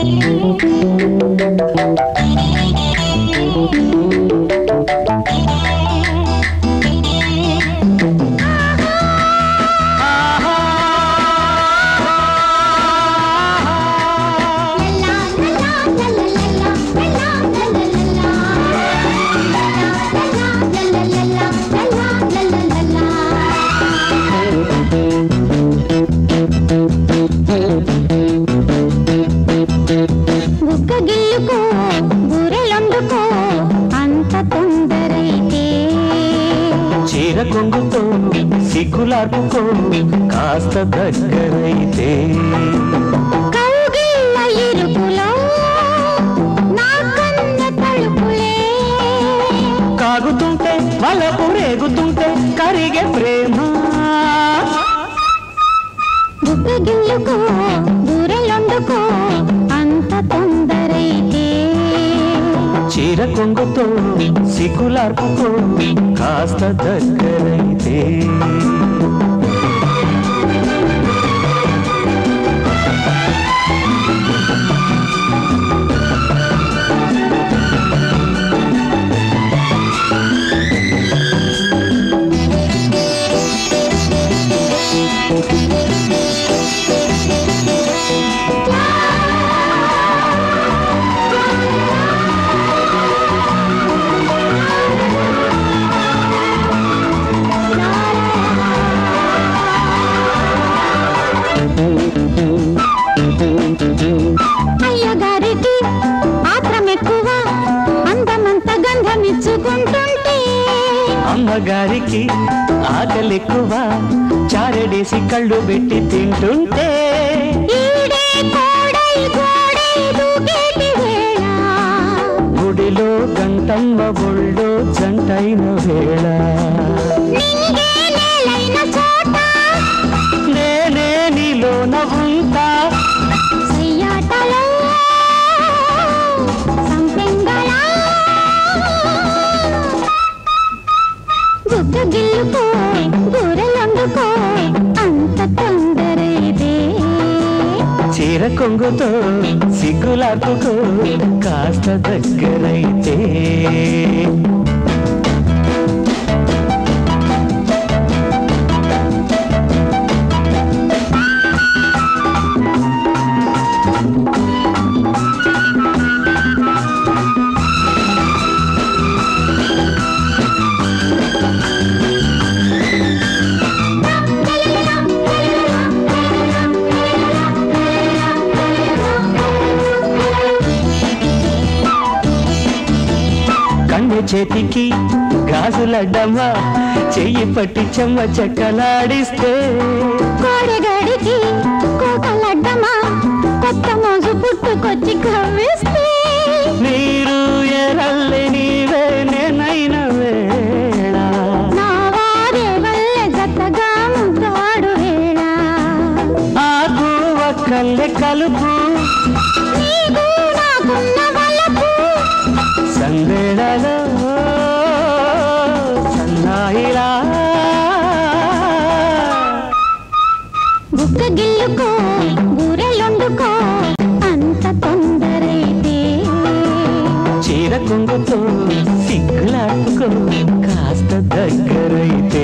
బుగ్గ గిల్లుకో బూరెలొండుకో అంత తొందరైతే చీర కొంగుతో సిగ్గులార్పుకో కాస్త దగ్గరైతే కౌగిళ్ళ ఇరుకులో నా కన్న తలుపులే కాగుతుంటే వలపు రేగుతుంటే కరిగే ప్రేమ బుగ్గ గిల్లుకో బూరెలొండుకో అంత తొందరైతే చీర కొంగుతో సిగ్గులార్పుకో కాస్త దగ్గరైతే అయ్యగారికి ఆత్రం ఎక్కువ అందమంత గంధమిచ్చుకుంటుంటే అమ్మగారికి ఆకలెక్కువ చారడేసి కళ్ళు పెట్టి తింటుంటే ఈడే కోడై గోడై దూకేటి వేళ గుడిలో గంటమ్మ ఒళ్ళో జంటైన వేళ నింగే నేలైన చోట నేనే నీలోన ఉంటా సయ్యాటలో సంపెంగళ బుగ్గ గిల్లుకో బూరెలందుకో అంత తొందరైతే చీర కొంగుతో సిగ్గులార్పుకో కాస్త దగ్గరైతే కన్ను చేతికి గాజులడ్డమ్మ చెయ్యి పట్టి చెమ్మ చెక్కలాడిస్తే కోడెగాడికి కోకలడ్డమా కొత్త మోజు పుట్టుకొచ్చి కవ్విస్తే నీరు ఎరల్లే నీవే నేనైన వేళ నా వారే వల్లే జతగా ముద్దాడు వేళ ఆకు ఒక్కల్లే కలుపు నీకు నాకున్న వలపు సందేళలో సన్నాయిలా బుక్క గిల్లుకో బూరెలొండుకో అంత తొందరైతే చీర కొంగుతో సిగ్గులాడుకో కాస్త దగ్గరైతే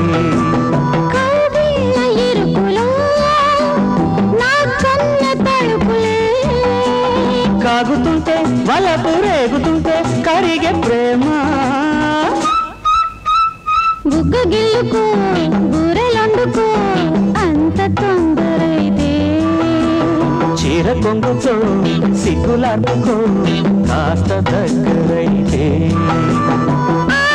కౌగిళ్ళ ఇరుకులో నా కన్న తలుపులే కాగుతుంటే వలపు రేగుతుంటే కరిగే ప్రేమ బుగ్గ గిల్లుకో బూరెలొండుకో అంత తొందరైతే చీర కొంగుతో సిగ్గులాడుకో కాస్త దగ్గరైతే ఆ